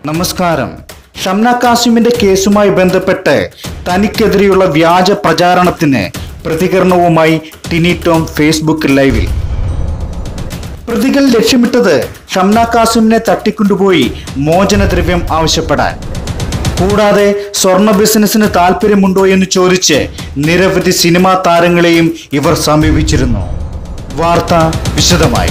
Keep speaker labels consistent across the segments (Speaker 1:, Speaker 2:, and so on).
Speaker 1: നമസ്കാരം ഷംന കാസിമിന്റെ കേസുമായി ബന്ധപ്പെട്ട് തനിക്കെതിരെയുള്ള വ്യാജ പ്രചാരണത്തിന് പ്രതികരണവുമായി ടിനി ടോം ഫേസ്ബുക്ക് ലൈവിൽ പ്രതികൾ ലക്ഷ്യമിട്ടത് ഷംന കാസിമിനെ തട്ടിക്കൊണ്ടുപോയി മോചനദ്രവ്യം ആവശ്യപ്പെടാൻ കൂടാതെ സ്വർണ്ണ ബിസിനസ്സിന് താല്പര്യമുണ്ടോ എന്ന് ചോദിച്ച് നിരവധി സിനിമാ താരങ്ങളെയും ഇവർ സമീപിച്ചിരുന്നു വാർത്ത വിശദമായി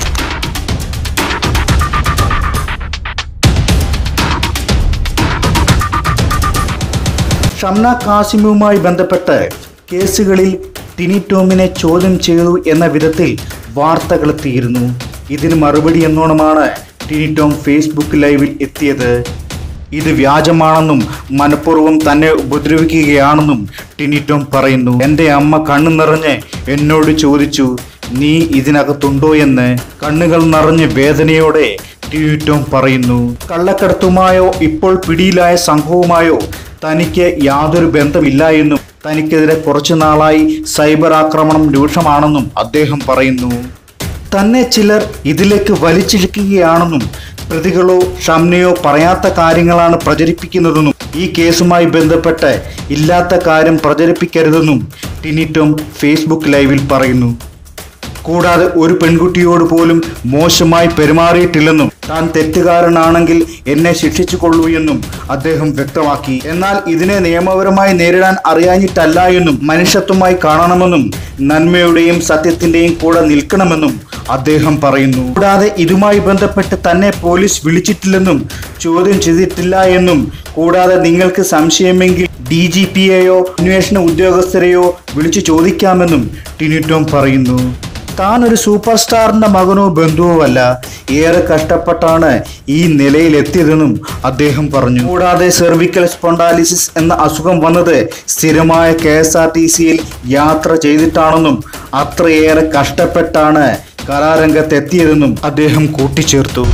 Speaker 1: ഷംന കാസിമുമായി ബന്ധപ്പെട്ട് കേസുകളിൽ ടിനി ടോമിനെ ചോദ്യം ചെയ്തു എന്ന വിധത്തിൽ വാർത്തകൾ എത്തിയിരുന്നു ഇതിന് മറുപടി എന്നോണമാണ് ടിനി ടോം ഫേസ്ബുക്ക് ലൈവിൽ എത്തിയത് ഇത് വ്യാജമാണെന്നും മനഃപൂർവ്വം തന്നെ ഉപദ്രവിക്കുകയാണെന്നും ടിനി ടോം പറയുന്നു എൻ്റെ അമ്മ കണ്ണു നിറഞ്ഞ് എന്നോട് ചോദിച്ചു നീ ഇതിനകത്തുണ്ടോ എന്ന് കണ്ണുകൾ നിറഞ്ഞ് വേദനയോടെ ടിനി ടോം പറയുന്നു കള്ളക്കടത്തുമായോ ഇപ്പോൾ പിടിയിലായ സംഘവുമായോ തനിക്ക് യാതൊരു ബന്ധമില്ല എന്നും തനിക്കെതിരെ കുറച്ചു നാളായി സൈബർ ആക്രമണം രൂക്ഷമാണെന്നും അദ്ദേഹം പറയുന്നു തന്നെ ചിലർ ഇതിലേക്ക് വലിച്ചിഴക്കുകയാണെന്നും പ്രതികളോ ഷംനയോ പറയാത്ത കാര്യങ്ങളാണ് പ്രചരിപ്പിക്കുന്നതെന്നും ഈ കേസുമായി ബന്ധപ്പെട്ട് ഇല്ലാത്ത കാര്യം പ്രചരിപ്പിക്കരുതെന്നും ടിനിറ്റോം ഫേസ്ബുക്ക് ലൈവിൽ പറയുന്നു കൂടാതെ ഒരു പെൺകുട്ടിയോട് പോലും മോശമായി പെരുമാറിയിട്ടില്ലെന്നും താൻ തെറ്റുകാരനാണെങ്കിൽ എന്നെ ശിക്ഷിച്ചു കൊള്ളൂ എന്നും അദ്ദേഹം വ്യക്തമാക്കി എന്നാൽ ഇതിനെ നിയമപരമായി നേരിടാൻ അറിയാഞ്ഞിട്ടല്ല എന്നും മനുഷ്യത്വമായി കാണണമെന്നും നന്മയുടെയും സത്യത്തിന്റെയും കൂടെ നിൽക്കണമെന്നും അദ്ദേഹം പറയുന്നു കൂടാതെ ഇതുമായി ബന്ധപ്പെട്ട് തന്നെ പോലീസ് വിളിച്ചിട്ടില്ലെന്നും ചോദ്യം ചെയ്തിട്ടില്ല എന്നും കൂടാതെ നിങ്ങൾക്ക് സംശയമെങ്കിൽ ഡി ജി പിയെയോ അന്വേഷണ ഉദ്യോഗസ്ഥരെയോ വിളിച്ചു ചോദിക്കാമെന്നും ടിനിറ്റോം പറയുന്നു താൻ ഒരു സൂപ്പർ സ്റ്റാറിന്റെ മകനോ ബന്ധുവോ ഏറെ കഷ്ടപ്പെട്ടാണ് ഈ നിലയിലെത്തിയതെന്നും അദ്ദേഹം പറഞ്ഞു കൂടാതെ സെർവിക്കൽ സ്പോണ്ടാലിസിസ് എന്ന അസുഖം വന്നത് സ്ഥിരമായ കെ എസ് ആർ ടി സിയിൽ യാത്ര ചെയ്തിട്ടാണെന്നും അത്രയേറെ കഷ്ടപ്പെട്ടാണ് കലാരംഗത്തെത്തിയതെന്നും അദ്ദേഹം കൂട്ടിച്ചേർത്തു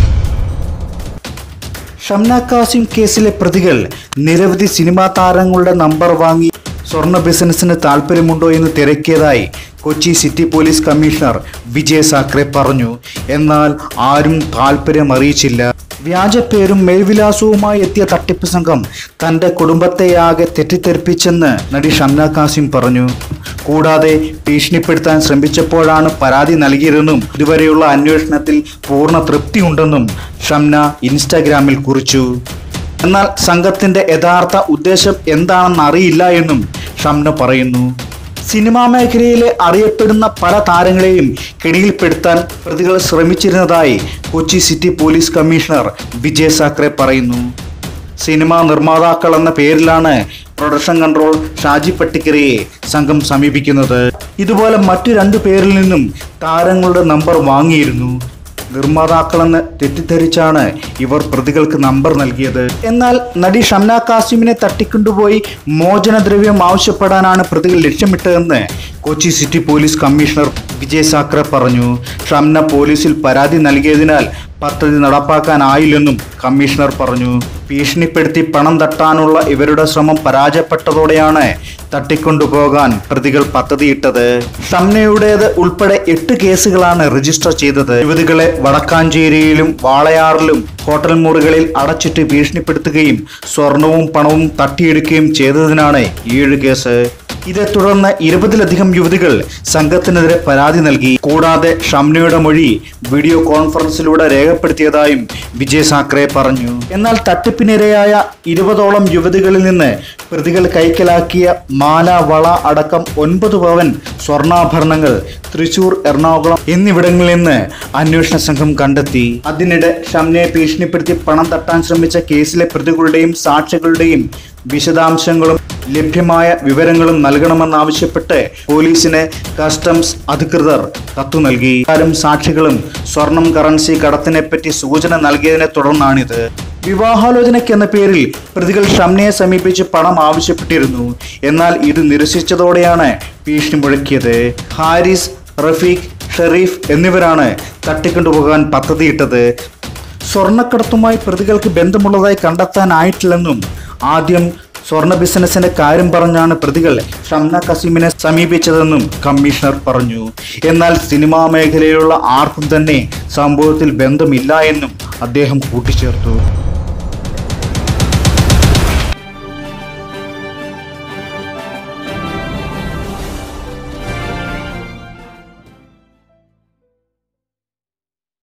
Speaker 1: ഷംന കാസിം കേസിലെ പ്രതികൾ നിരവധി സിനിമാ താരങ്ങളുടെ നമ്പർ വാങ്ങി സ്വർണ്ണ ബിസിനസ്സിന് താല്പര്യമുണ്ടോ എന്ന് തിരക്കിയതായി Kochi city police commissioner Vijay Sakhare പറഞ്ഞു എന്നാൽ ആരും താല്പര്യം അറിയിച്ചില്ല വ്യാജപ്പേരും മേൽവിലാസവുമായി എത്തിയ തട്ടിപ്പ് സംഘം തന്റെ കുടുംബത്തെയാകെ തെറ്റിദ്ധരിപ്പിച്ചെന്ന് നടി ഷംന കാസിം പറഞ്ഞു കൂടാതെ ഭീഷണിപ്പെടുത്താൻ ശ്രമിച്ചപ്പോഴാണ് പരാതി നൽകിയതെന്നും ഇതുവരെയുള്ള അന്വേഷണത്തിൽ പൂർണ്ണ തൃപ്തിയുണ്ടെന്നും ഷംന ഇൻസ്റ്റാഗ്രാമിൽ കുറിച്ചു എന്നാൽ സംഘത്തിന്റെ യഥാർത്ഥ ഉദ്ദേശം എന്താണെന്ന് അറിയില്ല എന്നും ഷംന പറയുന്നു സിനിമാ മേഖലയിലെ അറിയപ്പെടുന്ന പല താരങ്ങളെയും കെണിയിൽപ്പെടുത്താൻ പ്രതികൾ ശ്രമിച്ചിരുന്നതായി Kochi city police commissioner Vijay Sakhare പറയുന്നു സിനിമാ നിർമ്മാതാക്കൾ എന്ന പേരിലാണ് പ്രൊഡക്ഷൻ കൺട്രോൾ ഷാജി പട്ടിക്കരയെ സംഘം സമീപിക്കുന്നത് ഇതുപോലെ മറ്റു രണ്ടു പേരിൽ നിന്നും താരങ്ങളുടെ നമ്പർ വാങ്ങിയിരുന്നു നിർമ്മാതാക്കളെന്ന് തെറ്റിദ്ധരിച്ചാണ് ഇവർ പ്രതികൾക്ക് നമ്പർ നൽകിയത് എന്നാൽ നടി ഷംന കാസിമിനെ തട്ടിക്കൊണ്ടുപോയി മോചനദ്രവ്യം ആവശ്യപ്പെടാനാണ് പ്രതികൾ ലക്ഷ്യമിട്ടതെന്ന് Kochi city police commissioner Vijay Sakhare പറഞ്ഞു ഷംന പോലീസിൽ പരാതി നൽകിയതിനാൽ പദ്ധതി നടപ്പാക്കാനായില്ലെന്നും കമ്മീഷണർ പറഞ്ഞു ഭീഷണിപ്പെടുത്തി പണം തട്ടാനുള്ള ഇവരുടെ ശ്രമം പരാജയപ്പെട്ടതോടെയാണ് തട്ടിക്കൊണ്ടുപോകാൻ പ്രതികൾ പദ്ധതിയിട്ടത് ഷംനയുടേത് ഉൾപ്പെടെ എട്ട് കേസുകളാണ് രജിസ്റ്റർ ചെയ്തത് യുവതികളെ വടക്കാഞ്ചേരിയിലും വാളയാറിലും ഹോട്ടൽ മുറികളിൽ അടച്ചിട്ട് ഭീഷണിപ്പെടുത്തുകയും സ്വർണവും പണവും തട്ടിയെടുക്കുകയും ചെയ്തതിനാണ് ഏഴ് കേസ് ഇതേ തുടർന്ന് ഇരുപതിലധികം യുവതികൾ സംഘത്തിനെതിരെ പരാതി നൽകി കൂടാതെ ഷംനയുടെ മൊഴി വീഡിയോ കോൺഫറൻസിലൂടെ രേഖപ്പെടുത്തിയതായും വിജയ് സാക്രെ പറഞ്ഞു എന്നാൽ തട്ടിപ്പിനിരയായ ഇരുപതോളം യുവതികളിൽ നിന്ന് പ്രതികൾ കൈക്കലാക്കിയ മാല വള അടക്കം ഒൻപത് പവൻ സ്വർണ്ണാഭരണങ്ങൾ തൃശൂർ എറണാകുളം എന്നിവിടങ്ങളിൽ നിന്ന് അന്വേഷണ സംഘം കണ്ടെത്തി അതിനിടെ ഷംനയെ ഭീഷണിപ്പെടുത്തി പണം തട്ടാൻ ശ്രമിച്ച കേസിലെ പ്രതികളുടെയും സാക്ഷികളുടെയും വിശദാംശങ്ങളും ലഭ്യമായ വിവരങ്ങളും നൽകണമെന്നാവശ്യപ്പെട്ട് പോലീസിന് കസ്റ്റംസ് അധികൃതർ കത്തു നൽകി ആരും സാക്ഷികളും സ്വർണം കറൻസി കടത്തിനെപ്പറ്റി സൂചന നൽകിയതിനെ തുടർന്നാണിത് വിവാഹാലോചനയ്ക്കെന്ന പേരിൽ പ്രതികൾ ഷംനയെ സമീപിച്ച് പണം ആവശ്യപ്പെട്ടിരുന്നു എന്നാൽ ഇത് നിരസിച്ചതോടെയാണ് ഭീഷണി മുഴക്കിയത് ഹാരിസ് റഫീഖ് ഷെറീഫ് എന്നിവരാണ് തട്ടിക്കൊണ്ടുപോകാൻ പദ്ധതിയിട്ടത് സ്വർണ്ണക്കടത്തുമായി പ്രതികൾക്ക് ബന്ധമുള്ളതായി കണ്ടെത്താനായിട്ടില്ലെന്നും ആദ്യം സ്വർണ്ണ ബിസിനസിന്റെ കാര്യം പറഞ്ഞാണ് പ്രതികൾ ഷംന കസീമിനെ സമീപിച്ചതെന്നും കമ്മീഷണർ പറഞ്ഞു എന്നാൽ സിനിമാ മേഖലയിലുള്ള ആർക്കും തന്നെ സംഭവത്തിൽ ബന്ധമില്ല എന്നും അദ്ദേഹം കൂട്ടിച്ചേർത്തു